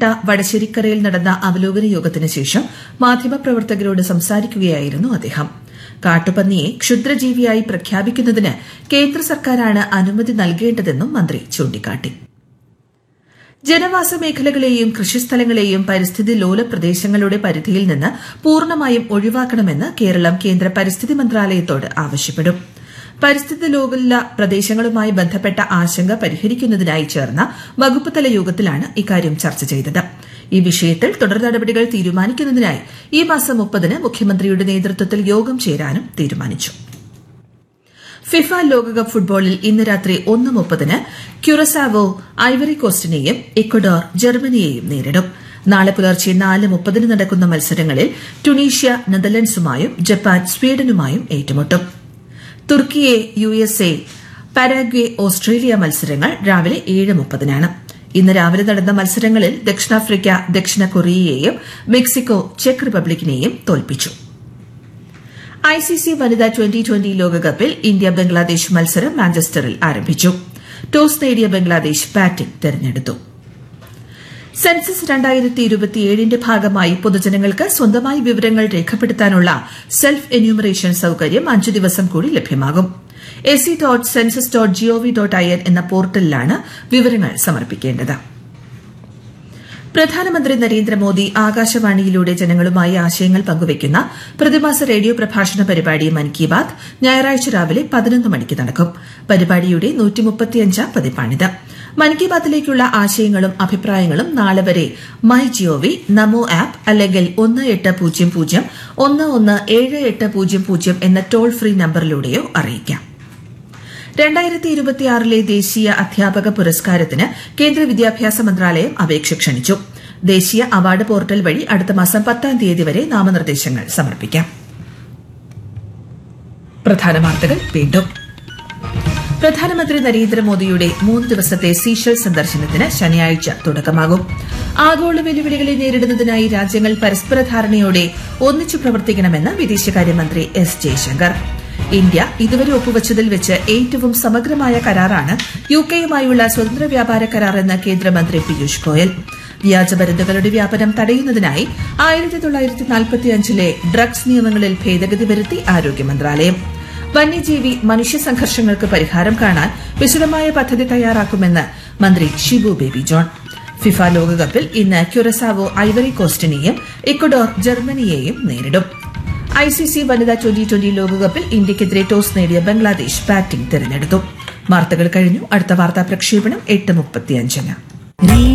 പത്തനംതിട്ട വടശ്ശേരിക്കരയിൽ നടന്ന അവലോകന യോഗത്തിന് ശേഷം മാധ്യമപ്രവർത്തകരോട് സംസാരിക്കുകയായിരുന്നു അദ്ദേഹം കാട്ടുപന്നിയെ ക്ഷുദ്രജീവിയായി പ്രഖ്യാപിക്കുന്നതിന് കേന്ദ്ര സർക്കാരാണ് അനുമതി നൽകേണ്ടതെന്നും മന്ത്രി ചൂണ്ടിക്കാട്ടി ജനവാസ മേഖലകളെയും കൃഷിസ്ഥലങ്ങളെയും പരിസ്ഥിതി ലോല പ്രദേശങ്ങളുടെ പരിധിയിൽ നിന്ന് പൂർണ്ണമായും ഒഴിവാക്കണമെന്ന് കേരളം കേന്ദ്ര പരിസ്ഥിതി മന്ത്രാലയത്തോട് ആവശ്യപ്പെടും പരിസ്ഥിതി ലോല പ്രദേശങ്ങളുമായി ബന്ധപ്പെട്ട ആശങ്ക പരിഹരിക്കുന്നതിനായി ചേർന്ന വകുപ്പ് തല യോഗത്തിലാണ് ഇക്കാര്യം ചർച്ച ചെയ്തത് ഈ വിഷയത്തിൽ തുടർ നടപടികൾ തീരുമാനിക്കുന്നതിനായി ഈ മാസം മുപ്പതിന് മുഖ്യമന്ത്രിയുടെ നേതൃത്വത്തിൽ യോഗം ചേരാനും തീരുമാനിച്ചു ഫിഫ ലോകകപ്പ് ഫുട്ബോളിൽ ഇന്ന് രാത്രി ഒന്ന് മുപ്പതിന് ക്യുറസാവോ ഐവറി കോസ്റ്റിനെയും ഇക്വഡോർ ജർമ്മനിയെയും നേരിടും നാളെ പുലർച്ചെ നാല് മുപ്പതിന് നടക്കുന്ന മത്സരങ്ങളിൽ ടുണീഷ്യ നെതർലൻഡ്സുമായും ജപ്പാൻ സ്വീഡനുമായും ഏറ്റുമുട്ടും Turkiye U S A Paraguay Australia മത്സരങ്ങൾ രാവിലെ ഏഴ് മുപ്പതിനാണ് ഇന്ന് രാവിലെ നടന്ന മത്സരങ്ങളിൽ ദക്ഷിണാഫ്രിക്ക ദക്ഷിണ കൊറിയയെയും മെക്സിക്കോ ചെക്ക് റിപ്പബ്ലിക്കിനെയും തോൽപ്പിച്ചു ഐസിസി വനിതാ ട്വന്റി ട്വന്റി ലോകകപ്പിൽ ഇന്ത്യ ബംഗ്ലാദേശ് മത്സരം മാഞ്ചസ്റ്ററിൽ ആരംഭിച്ചു ടോസ് നേടിയ ബംഗ്ലാദേശ് ബാറ്റിംഗ് തെരഞ്ഞെടുത്തു സെൻസസ് രണ്ടായിരത്തി ഇരുപത്തിയേഴിന്റെ ഭാഗമായി പൊതുജനങ്ങൾക്ക് സ്വന്തമായി വിവരങ്ങൾ രേഖപ്പെടുത്താനുള്ള സെൽഫ് എന്യൂമറേഷൻ സൌകര്യം അഞ്ചു ദിവസം കൂടി ലഭ്യമാകും S C dot census dot G O V dot I N എന്ന പോർട്ടലിലാണ് വിവരങ്ങൾ സമർപ്പിക്കേണ്ടത് പ്രധാനമന്ത്രി നരേന്ദ്രമോദി ആകാശവാണിയിലൂടെ ജനങ്ങളുമായി ആശയങ്ങൾ പങ്കുവയ്ക്കുന്ന പ്രതിമാസ റേഡിയോ പ്രഭാഷണ പരിപാടി മൻ കി ബാത് ഞായറാഴ്ച രാവിലെ പതിനൊന്ന് മണിക്ക് നടക്കും പരിപാടിയുടെ പതിപ്പാണിത് മൻ കി ബാത്തിലേക്കുള്ള ആശയങ്ങളും അഭിപ്രായങ്ങളും നാളെ വരെ മൈ ജിഒവി നമോ ആപ്പ് അല്ലെങ്കിൽ ഒന്ന് എട്ട് പൂജ്യം പൂജ്യം ഒന്ന് ഒന്ന് ഏഴ് എട്ട് പൂജ്യം പൂജ്യം എന്ന ടോൾ ഫ്രീ നമ്പറിലൂടെയോ അറിയിക്കാം രണ്ടായിരത്തി ഇരുപത്തിയാറിലെ ദേശീയ അധ്യാപക പുരസ്കാരത്തിന് കേന്ദ്ര വിദ്യാഭ്യാസ മന്ത്രാലയം അപേക്ഷ ക്ഷണിച്ചു ദേശീയ അവാർഡ് പോർട്ടൽ വഴി അടുത്ത മാസം പത്താം തീയതി വരെ നാമനിർദ്ദേശങ്ങൾ സമർപ്പിക്കാം പ്രധാന വാർത്തകൾ വീണ്ടും പ്രധാനമന്ത്രി നരേന്ദ്രമോദിയുടെ മൂന്ന് ദിവസത്തെ സീഷൽ സന്ദർശനത്തിന് ശനിയാഴ്ച തുടക്കമാകും ആഗോള വെല്ലുവിളികളെ നേരിടുന്നതിനായി രാജ്യങ്ങൾ പരസ്പര ധാരണയോടെ ഒന്നിച്ചു പ്രവർത്തിക്കണമെന്ന് വിദേശകാര്യമന്ത്രി എസ് ജയശങ്കർ ഇന്ത്യ ഇതുവരെ ഒപ്പുവച്ചതിൽ വെച്ച് ഏറ്റവും സമഗ്രമായ കരാറാണ് യു കെയുമായുള്ള സ്വതന്ത്ര വ്യാപാര കരാർ എന്ന് കേന്ദ്രമന്ത്രി പീയൂഷ് ഗോയൽ വ്യാജമരുന്നുകളുടെ വ്യാപനം തടയുന്നതിനായി ആയിരത്തി തൊള്ളായിരത്തി നാൽപ്പത്തിയഞ്ചിലെ ഡ്രഗ്സ് നിയമങ്ങളിൽ ഭേദഗതി വരുത്തി ആരോഗ്യ മന്ത്രാലയം വന്യജീവി മനുഷ്യ സംഘർഷങ്ങൾക്ക് പരിഹാരം കാണാൻ വിശദമായ പദ്ധതി തയ്യാറാക്കുമെന്ന് മന്ത്രി ഷിബു ബേബി ജോൺ ഫിഫ ലോകകപ്പിൽ ഇന്ന് ക്യുറസാവോ ഐവറി കോസ്റ്റിനെയും ഇക്വഡോർ ജർമ്മനിയെയും നേരിടും ഐസിസി വനിതാ ട്വന്റി ട്വന്റി ലോകകപ്പിൽ ഇന്ത്യയ്ക്കെതിരെ ടോസ് നേടിയ ബംഗ്ലാദേശ് ബാറ്റിംഗ് തെരഞ്ഞെടുത്തു വാർത്തകൾ കഴിഞ്ഞു അടുത്ത വാർത്താ പ്രക്ഷേപണം എട്ട് മുപ്പത്തിയഞ്ചിന്